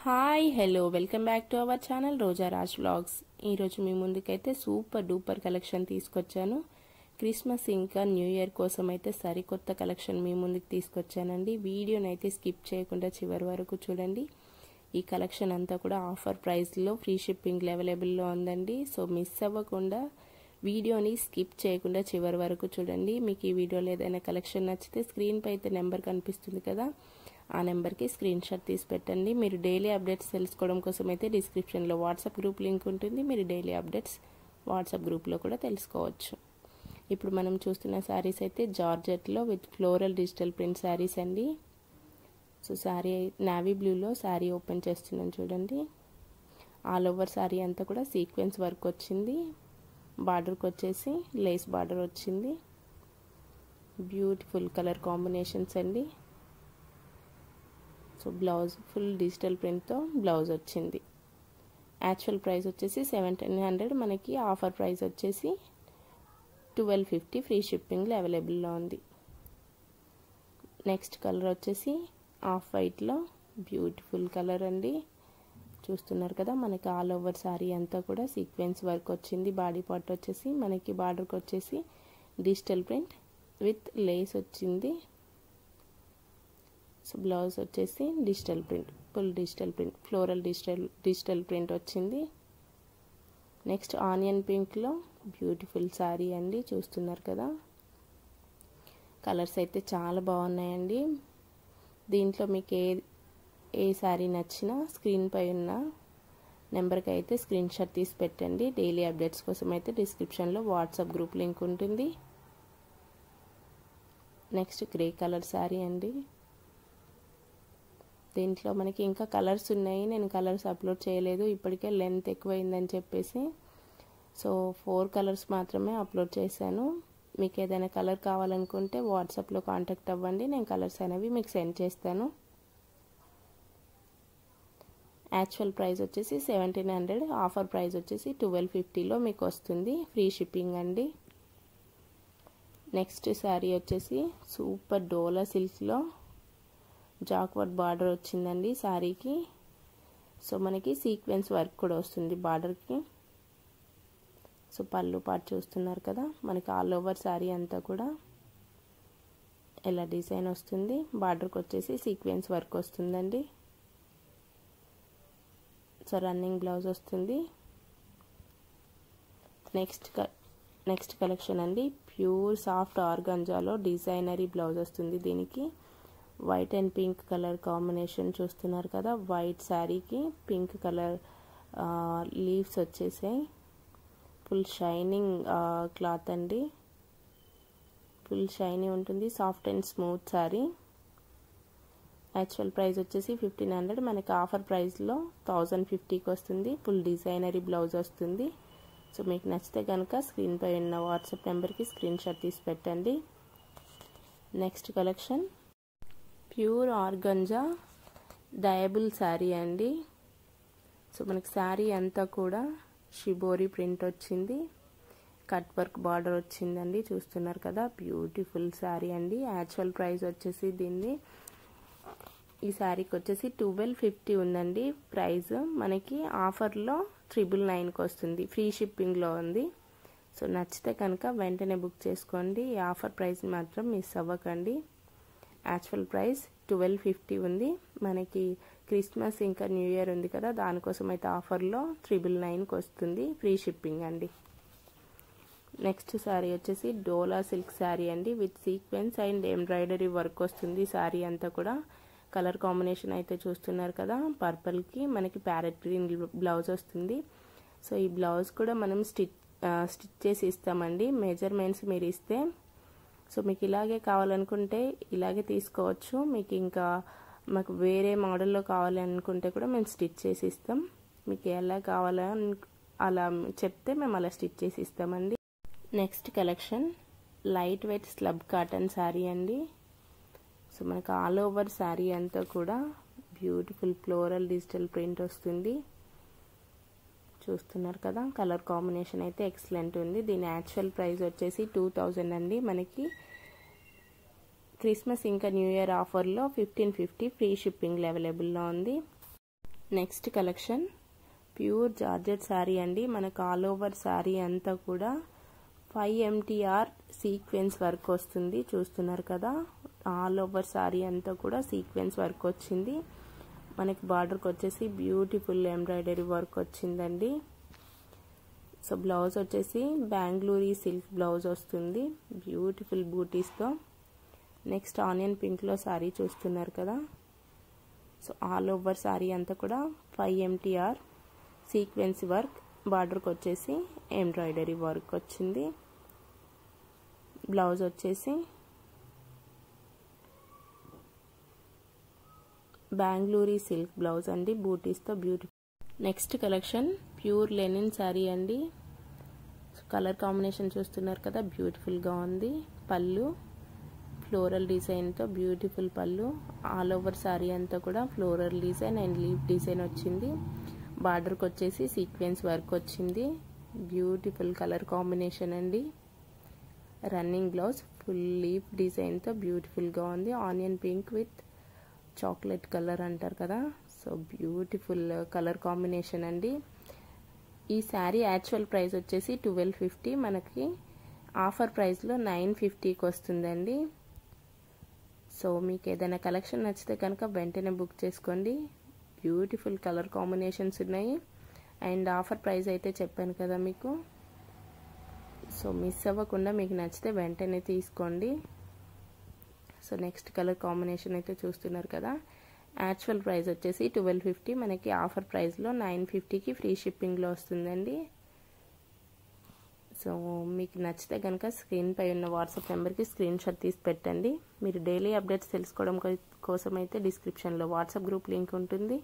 hi hello welcome back to our channel Roja Raj vlogs ఈరోజు మీ ముందుకైతే సూపర్ డూపర్ కలెక్షన్ తీసుకొచ్చాను క్రిస్మస్ ఇంకా న్యూ ఇయర్ కోసం అయితే సరికొత్త కలెక్షన్ మీ ముందుకు తీసుకొచ్చానండి వీడియోని అయితే స్కిప్ చేయకుండా చివరి వరకు చూడండి ఈ కలెక్షన్ అంతా కూడా ఆఫర్ ప్రైస్లో ఫ్రీ షిప్పింగ్ అవైలబుల్లో ఉందండి సో మిస్ అవ్వకుండా వీడియోని స్కిప్ చేయకుండా చివరి వరకు చూడండి మీకు ఈ వీడియోలో ఏదైనా కలెక్షన్ నచ్చితే స్క్రీన్పై అయితే నెంబర్ కనిపిస్తుంది కదా ఆ నెంబర్కి స్క్రీన్ షాట్ తీసి పెట్టండి మీరు డైలీ అప్డేట్స్ తెలుసుకోవడం కోసం అయితే డిస్క్రిప్షన్లో వాట్సాప్ గ్రూప్ లింక్ ఉంటుంది మీరు డైలీ అప్డేట్స్ వాట్సాప్ గ్రూప్లో కూడా తెలుసుకోవచ్చు ఇప్పుడు మనం చూస్తున్న శారీస్ అయితే జార్జెట్లో with floral digital print saris అండి సో శారీ నావీ బ్లూలో శారీ ఓపెన్ చేస్తున్నాను చూడండి ఆల్ ఓవర్ శారీ అంతా కూడా సీక్వెన్స్ వర్క్ వచ్చింది బార్డర్కి వచ్చేసి లేస్ బార్డర్ వచ్చింది బ్యూటిఫుల్ కలర్ కాంబినేషన్స్ అండి సో బ్లౌజ్ ఫుల్ డిజిటల్ ప్రింట్తో బ్లౌజ్ వచ్చింది యాక్చువల్ ప్రైస్ వచ్చేసి సెవెంటీన్ హండ్రెడ్ మనకి ఆఫర్ ప్రైస్ వచ్చేసి ట్వెల్వ్ ఫిఫ్టీ ఫ్రీ షిప్పింగ్లో అవైలబుల్లో ఉంది నెక్స్ట్ కలర్ వచ్చేసి ఆఫ్ వైట్లో బ్యూటిఫుల్ కలర్ అండి చూస్తున్నారు కదా మనకి ఆల్ ఓవర్ శారీ అంతా కూడా సీక్వెన్స్ వర్క్ వచ్చింది బాడీ పార్ట్ వచ్చేసి మనకి బార్డర్కి వచ్చేసి డిజిటల్ ప్రింట్ విత్ లేస్ వచ్చింది సో బ్లౌజ్ వచ్చేసి digital print full digital print floral digital digital print వచ్చింది నెక్స్ట్ ఆనియన్ పింక్లో బ్యూటిఫుల్ శారీ అండి చూస్తున్నారు కదా కలర్స్ అయితే చాలా బాగున్నాయండి దీంట్లో మీకు ఏ ఏ శారీ నచ్చినా స్క్రీన్పై ఉన్న నెంబర్కి అయితే స్క్రీన్ షాట్ తీసి పెట్టండి డైలీ అప్డేట్స్ కోసం అయితే డిస్క్రిప్షన్లో వాట్సాప్ గ్రూప్ లింక్ ఉంటుంది నెక్స్ట్ గ్రే కలర్ శారీ అండి దీంట్లో మనకి ఇంకా కలర్స్ ఉన్నాయి నేను కలర్స్ అప్లోడ్ చేయలేదు ఇప్పటికే లెంత్ ఎక్కువైందని చెప్పేసి సో ఫోర్ కలర్స్ మాత్రమే అప్లోడ్ చేశాను మీకు ఏదైనా కలర్ కావాలనుకుంటే వాట్సాప్లో కాంటాక్ట్ అవ్వండి నేను కలర్స్ అనేవి మీకు సెండ్ చేస్తాను యాక్చువల్ ప్రైస్ వచ్చేసి సెవెంటీన్ హండ్రెడ్ ఆఫర్ ప్రైస్ వచ్చేసి ట్వెల్వ్ ఫిఫ్టీలో మీకు వస్తుంది ఫ్రీ షిప్పింగ్ అండి నెక్స్ట్ శారీ వచ్చేసి సూపర్ డోలా సిల్క్లో జాక్వర్డ్ బార్డర్ వచ్చిందండి శారీకి సో మనకి సీక్వెన్స్ వర్క్ కూడా వస్తుంది బార్డర్కి సో పళ్ళు పాటు చూస్తున్నారు కదా మనకి ఆల్ ఓవర్ శారీ అంతా కూడా ఎలా డిజైన్ వస్తుంది బార్డర్కి వచ్చేసి సీక్వెన్స్ వర్క్ వస్తుందండి సో రన్నింగ్ బ్లౌజ్ వస్తుంది నెక్స్ట్ నెక్స్ట్ కలెక్షన్ అండి ప్యూర్ సాఫ్ట్ ఆర్గంజాలో డిజైనరీ బ్లౌజ్ వస్తుంది దీనికి white and pink colour combination చూస్తున్నారు కదా వైట్ శారీకి పింక్ కలర్ లీవ్స్ వచ్చేసాయి ఫుల్ షైనింగ్ క్లాత్ అండి ఫుల్ షైనీ ఉంటుంది soft and smooth sari actual price వచ్చేసి ఫిఫ్టీన్ హండ్రెడ్ మనకి ఆఫర్ ప్రైస్లో థౌజండ్ ఫిఫ్టీకి వస్తుంది ఫుల్ డిజైనరీ బ్లౌజ్ వస్తుంది సో మీకు నచ్చితే కనుక స్క్రీన్పై ఉన్న వాట్సాప్ నెంబర్కి స్క్రీన్ షాట్ తీసి పెట్టండి next collection pure organza dyeable sari అండి సో మనకి శారీ అంతా కూడా షిబోరి ప్రింట్ వచ్చింది కట్ వర్క్ బార్డర్ వచ్చిందండి చూస్తున్నారు కదా బ్యూటిఫుల్ శారీ అండి యాక్చువల్ ప్రైస్ వచ్చేసి దీన్ని ఈ శారీకి వచ్చేసి ట్వెల్వ్ ఫిఫ్టీ ఉందండి ప్రైస్ మనకి ఆఫర్లో ట్రిపుల్ నైన్కి వస్తుంది ఫ్రీ షిప్పింగ్లో ఉంది సో నచ్చితే కనుక వెంటనే బుక్ చేసుకోండి ఈ ఆఫర్ ప్రైస్ మాత్రం మిస్ అవ్వకండి యాక్చువల్ ప్రైస్ ట్వెల్వ్ ఫిఫ్టీ ఉంది మనకి క్రిస్మస్ ఇంకా న్యూ ఇయర్ ఉంది కదా దానికోసం అయితే ఆఫర్లో త్రిబుల్ నైన్కి వస్తుంది ఫ్రీ షిప్పింగ్ అండి నెక్స్ట్ శారీ వచ్చేసి డోలా సిల్క్ శారీ అండి with sequence and embroidery work వస్తుంది శారీ అంతా కూడా కలర్ కాంబినేషన్ అయితే చూస్తున్నారు కదా పర్పుల్కి మనకి ప్యారెట్ గ్రీన్ బ్లౌజ్ వస్తుంది సో ఈ బ్లౌజ్ కూడా మనం స్టిచ్ స్టిచ్ చేసి ఇస్తామండి మెజర్మెంట్స్ మీరు ఇస్తే సో మీకు ఇలాగే కావాలనుకుంటే ఇలాగే తీసుకోవచ్చు మీకు ఇంకా మాకు వేరే మోడల్లో కావాలి అనుకుంటే కూడా మేము స్టిచ్ చేసి ఇస్తాం మీకు ఎలా కావాలని అలా చెప్తే మేము అలా స్టిచ్ చేసి ఇస్తామండి next collection light weight slub cotton sari అండి సో మనకు ఆల్ ఓవర్ శారీ అంతా కూడా బ్యూటిఫుల్ ఫ్లోరల్ డిజిటల్ ప్రింట్ వస్తుంది చూస్తున్నారు కదా కలర్ కాంబినేషన్ అయితే ఎక్సలెంట్ ఉంది దీని యాక్చువల్ ప్రైస్ వచ్చేసి టూ థౌజండ్ అండి మనకి క్రిస్మస్ ఇంకా న్యూ ఇయర్ ఆఫర్లో ఫిఫ్టీన్ ఫిఫ్టీ ఫ్రీ షిప్పింగ్ అవైలబుల్లో ఉంది next collection pure georgette sari అండి మనకు ఆల్ ఓవర్ శారీ అంతా కూడా ఫైవ్ ఎంటీఆర్ సీక్వెన్స్ వర్క్ వస్తుంది చూస్తున్నారు కదా ఆల్ ఓవర్ శారీ అంతా కూడా సీక్వెన్స్ వర్క్ వచ్చింది మనకి బార్డర్కి వచ్చేసి బ్యూటిఫుల్ ఎంబ్రాయిడరీ వర్క్ వచ్చిందండి సో బ్లౌజ్ వచ్చేసి బెంగళూరి సిల్క్ బ్లౌజ్ వస్తుంది బ్యూటిఫుల్ బూటీస్తో నెక్స్ట్ ఆనియన్ పింక్లో శారీ చూస్తున్నారు కదా సో ఆల్ ఓవర్ శారీ అంతా కూడా ఫైవ్ ఎంటీఆర్ సీక్వెన్స్ వర్క్ బార్డర్కి వచ్చేసి ఎంబ్రాయిడరీ వర్క్ వచ్చింది బ్లౌజ్ వచ్చేసి బెంగళూరి సిల్క్ బ్లౌజ్ అండి బూటీస్తో beautiful next collection pure linen sari అండి కలర్ కాంబినేషన్ చూస్తున్నారు కదా బ్యూటిఫుల్గా ఉంది పళ్ళు ఫ్లోరల్ డిజైన్తో బ్యూటిఫుల్ పళ్ళు ఆల్ ఓవర్ శారీ అంతా కూడా floral design and leaf design వచ్చింది బార్డర్కి వచ్చేసి సీక్వెన్స్ వర్క్ వచ్చింది బ్యూటిఫుల్ కలర్ కాంబినేషన్ అండి రన్నింగ్ బ్లౌజ్ ఫుల్ లీఫ్ డిజైన్తో బ్యూటిఫుల్గా ఉంది onion pink with chocolate colour అంటారు కదా సో బ్యూటిఫుల్ కలర్ కాంబినేషన్ అండి ఈ శారీ యాక్చువల్ ప్రైస్ వచ్చేసి ట్వెల్వ్ ఫిఫ్టీ మనకి ఆఫర్ ప్రైస్లో నైన్ ఫిఫ్టీకి వస్తుందండి సో మీకు ఏదైనా కలెక్షన్ నచ్చితే కనుక వెంటనే బుక్ చేసుకోండి బ్యూటిఫుల్ కలర్ కాంబినేషన్స్ ఉన్నాయి అండ్ ఆఫర్ ప్రైస్ అయితే చెప్పాను కదా మీకు సో మిస్ అవ్వకుండా మీకు నచ్చితే వెంటనే తీసుకోండి సో నెక్స్ట్ కలర్ కాంబినేషన్ అయితే చూస్తున్నారు కదా యాక్చువల్ ప్రైస్ వచ్చేసి ట్వెల్వ్ ఫిఫ్టీ మనకి ఆఫర్ ప్రైస్లో నైన్ ఫిఫ్టీకి ఫ్రీ షిప్పింగ్లో వస్తుందండి సో మీకు నచ్చితే కనుక స్క్రీన్ పై ఉన్న వాట్సాప్ నెంబర్కి స్క్రీన్ షాట్ తీసి పెట్టండి మీరు డైలీ అప్డేట్స్ తెలుసుకోవడం కోసం అయితే డిస్క్రిప్షన్లో వాట్సాప్ గ్రూప్ లింక్ ఉంటుంది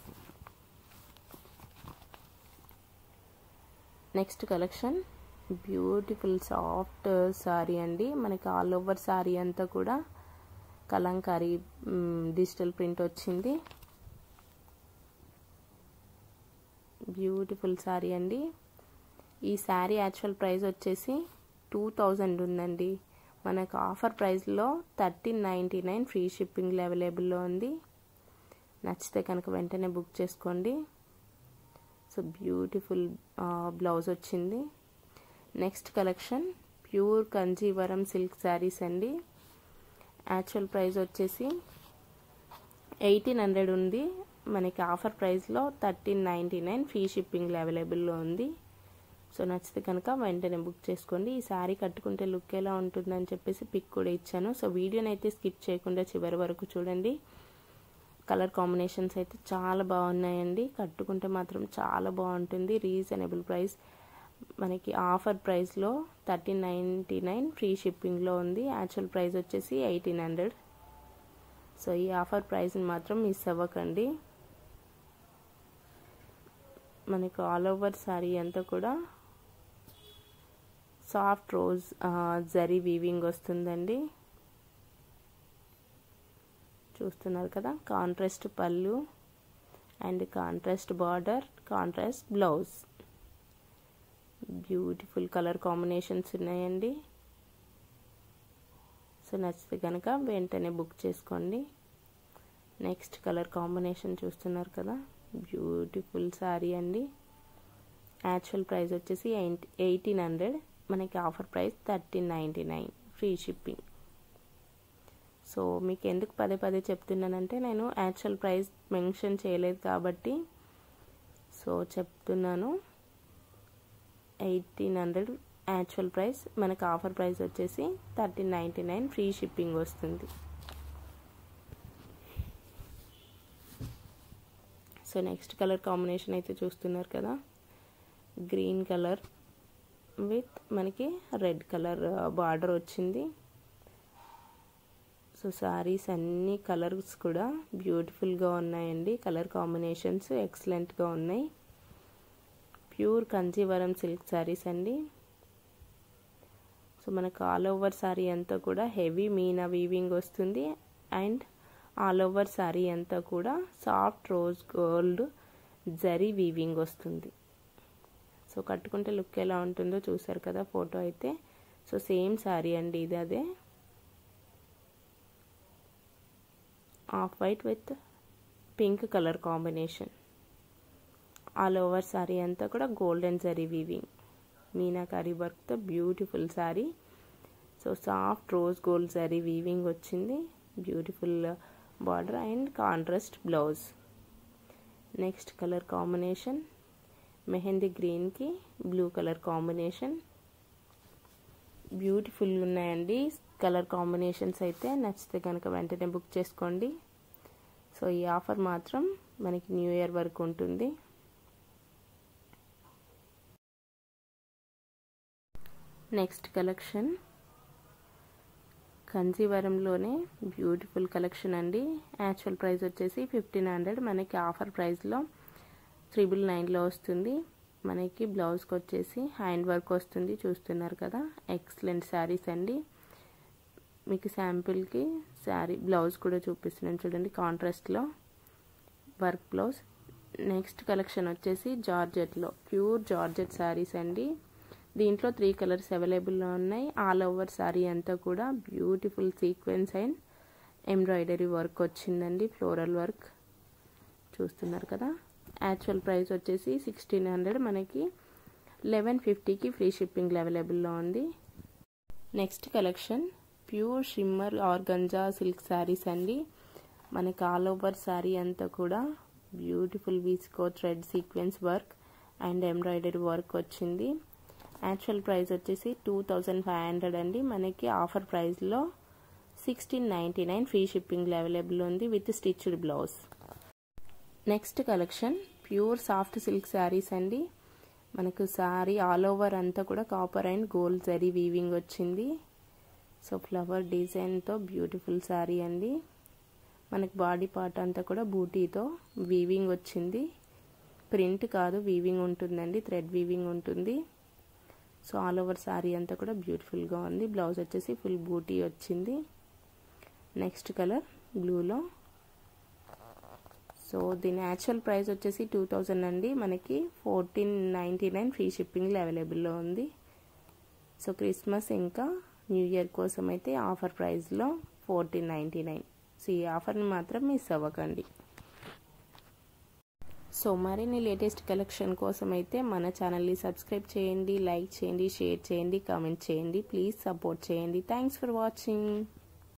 next collection beautiful soft sari అండి మనకి ఆల్ ఓవర్ శారీ అంతా కూడా కలంకారీ డిజిటల్ ప్రింట్ వచ్చింది బ్యూటిఫుల్ శారీ అండి ఈ శారీ యాక్చువల్ ప్రైస్ వచ్చేసి టూ థౌజండ్ ఉందండి మనకు ఆఫర్ ప్రైస్లో థర్టీన్ నైంటీ నైన్ ఫ్రీ షిప్పింగ్లో అవైలబుల్లో ఉంది నచ్చితే కనుక వెంటనే బుక్ చేసుకోండి సో బ్యూటిఫుల్ బ్లౌజ్ వచ్చింది next collection pure Kanjeevaram silk saris అండి యాక్చువల్ ప్రైస్ వచ్చేసి ఎయిటీన్ హండ్రెడ్ ఉంది మనకి ఆఫర్ ప్రైస్లో థర్టీన్ నైంటీ నైన్ ఫ్రీ షిప్పింగ్లో అవైలబుల్లో ఉంది సో నచ్చితే కనుక వెంటనే బుక్ చేసుకోండి ఈ శారీ కట్టుకుంటే లుక్ ఎలా ఉంటుందని చెప్పేసి పిక్ కూడా ఇచ్చాను సో వీడియోని అయితే స్కిప్ చేయకుండా చివరి వరకు చూడండి కలర్ కాంబినేషన్స్ అయితే చాలా బాగున్నాయండి కట్టుకుంటే మాత్రం చాలా బాగుంటుంది రీజనబుల్ ప్రైస్ మనకి ఆఫర్ ప్రైస్లో థర్టీన్ నైంటీ నైన్ ఫ్రీ షిప్పింగ్లో ఉంది యాక్చువల్ ప్రైస్ వచ్చేసి ఎయిటీన్ హండ్రెడ్ సో ఈ ఆఫర్ ప్రైస్ని మాత్రం మిస్ అవ్వకండి మనకు ఆల్ ఓవర్ శారీ అంతా కూడా సాఫ్ట్ రోజ్ జరీ వీవింగ్ వస్తుందండి చూస్తున్నారు కదా కాంట్రాస్ట్ పళ్ళు and contrast border contrast blouse beautiful colour combinations ఉన్నాయండి సో నచ్చితే కనుక వెంటనే బుక్ చేసుకోండి నెక్స్ట్ కలర్ కాంబినేషన్ చూస్తున్నారు కదా బ్యూటిఫుల్ శారీ అండి యాక్చువల్ ప్రైస్ వచ్చేసి ఎయిటీన్ హండ్రెడ్ మనకి offer price thirteen ninety nine free shipping so మీకు ఎందుకు పదే పదే చెప్తున్నానంటే నేను యాక్చువల్ ప్రైస్ మెన్షన్ చేయలేదు కాబట్టి సో చెప్తున్నాను ఎయిటీన్ హండ్రెడ్ యాక్చువల్ ప్రైస్ మనకు ఆఫర్ ప్రైస్ వచ్చేసి thirteen ninety nine free shipping వస్తుంది సో నెక్స్ట్ కలర్ కాంబినేషన్ అయితే చూస్తున్నారు కదా గ్రీన్ కలర్ విత్ మనకి రెడ్ కలర్ బార్డర్ వచ్చింది సో శారీస్ అన్ని కలర్స్ కూడా బ్యూటిఫుల్గా ఉన్నాయండి కలర్ కాంబినేషన్స్ ఎక్సలెంట్గా ఉన్నాయి ప్యూర్ కంజీవరం సిల్క్ శారీస్ అండి సో మనకు ఆల్ ఓవర్ శారీ అంతా కూడా హెవీ మీనా వీవింగ్ వస్తుంది అండ్ ఆల్ ఓవర్ శారీ అంతా కూడా soft rose gold zari weaving వస్తుంది సో కట్టుకుంటే లుక్ ఎలా ఉంటుందో చూసారు కదా ఫోటో అయితే సో సేమ్ శారీ అండి ఇది అదే off white with pink colour combination all over sari అంతా కూడా గోల్డెన్ జరీ వీవింగ్ మీనాకారి వర్క్తో beautiful sari so soft rose gold zari weaving వచ్చింది beautiful border and contrast blouse next colour combination mehndi గ్రీన్కి బ్లూ కలర్ కాంబినేషన్ బ్యూటిఫుల్ ఉన్నాయండి కలర్ కాంబినేషన్స్ అయితే నచ్చితే కనుక వెంటనే బుక్ చేసుకోండి సో ఈ ఆఫర్ మాత్రం మనకి న్యూ ఇయర్ వరకు ఉంటుంది నెక్స్ట్ కలెక్షన్ కంజీవరంలోనే బ్యూటిఫుల్ కలెక్షన్ అండి యాక్చువల్ ప్రైస్ వచ్చేసి ఫిఫ్టీన్ హండ్రెడ్ మనకి ఆఫర్ ప్రైస్లో త్రిబుల్ నైన్లో వస్తుంది మనకి బ్లౌజ్కి వచ్చేసి హ్యాండ్ వర్క్ వస్తుంది చూస్తున్నారు కదా ఎక్సలెంట్ శారీస్ అండి మీకు శాంపిల్కి శారీ బ్లౌజ్ కూడా చూపిస్తున్నాను చూడండి కాంట్రాస్ట్లో వర్క్ బ్లౌజ్ నెక్స్ట్ కలెక్షన్ వచ్చేసి జార్జెట్లో ప్యూర్ జార్జెట్ శారీస్ అండి దీంట్లో త్రీ కలర్స్ అవైలబుల్లో ఉన్నాయి ఆల్ ఓవర్ శారీ అంతా కూడా beautiful sequence and embroidery work వచ్చిందండి ఫ్లోరల్ వర్క్ చూస్తున్నారు కదా యాక్చువల్ ప్రైస్ వచ్చేసి సిక్స్టీన్ హండ్రెడ్ మనకి లెవెన్ ఫిఫ్టీకి ఫ్రీ షిప్పింగ్ అవైలబుల్లో ఉంది next collection pure shimmer organza silk saris అండి మనకి ఆల్ ఓవర్ శారీ అంతా కూడా beautiful viscose thread sequence work and embroidery work వచ్చింది యాక్చువల్ ప్రైస్ వచ్చేసి టూ థౌజండ్ ఫైవ్ హండ్రెడ్ అండి మనకి ఆఫర్ ప్రైస్లో sixteen ninety nine free shipping available ఉంది with stitched blouse next collection pure soft silk saris అండి మనకు శారీ ఆల్ ఓవర్ అంతా కూడా copper and gold zari weaving వచ్చింది సో ఫ్లవర్ డిజైన్తో బ్యూటిఫుల్ శారీ అండి మనకు బాడీ పార్ట్ అంతా కూడా బూటీతో వీవింగ్ వచ్చింది ప్రింట్ కాదు వీవింగ్ ఉంటుందండి థ్రెడ్ వీవింగ్ ఉంటుంది సో ఆల్ ఓవర్ శారీ అంతా కూడా బ్యూటిఫుల్గా ఉంది బ్లౌజ్ వచ్చేసి ఫుల్ బూటీ వచ్చింది నెక్స్ట్ కలర్ బ్లూలో సో దీని యాక్చువల్ ప్రైస్ వచ్చేసి టూ థౌజండ్ అండి మనకి ఫోర్టీన్ నైంటీ నైన్ ఫ్రీ షిప్పింగ్లో అవైలబుల్లో ఉంది సో క్రిస్మస్ ఇంకా న్యూ ఇయర్ కోసం అయితే ఆఫర్ ప్రైస్లో ఫోర్టీన్ నైంటీ నైన్ సో ఈ ఆఫర్ని మాత్రం మిస్ అవ్వకండి సో మరిన్ని లేటెస్ట్ కలెక్షన్ కోసం అయితే మన ఛానల్ని సబ్స్క్రైబ్ చేయండి లైక్ చేయండి షేర్ చేయండి కామెంట్ చేయండి ప్లీజ్ సపోర్ట్ చేయండి థ్యాంక్స్ ఫర్ వాచింగ్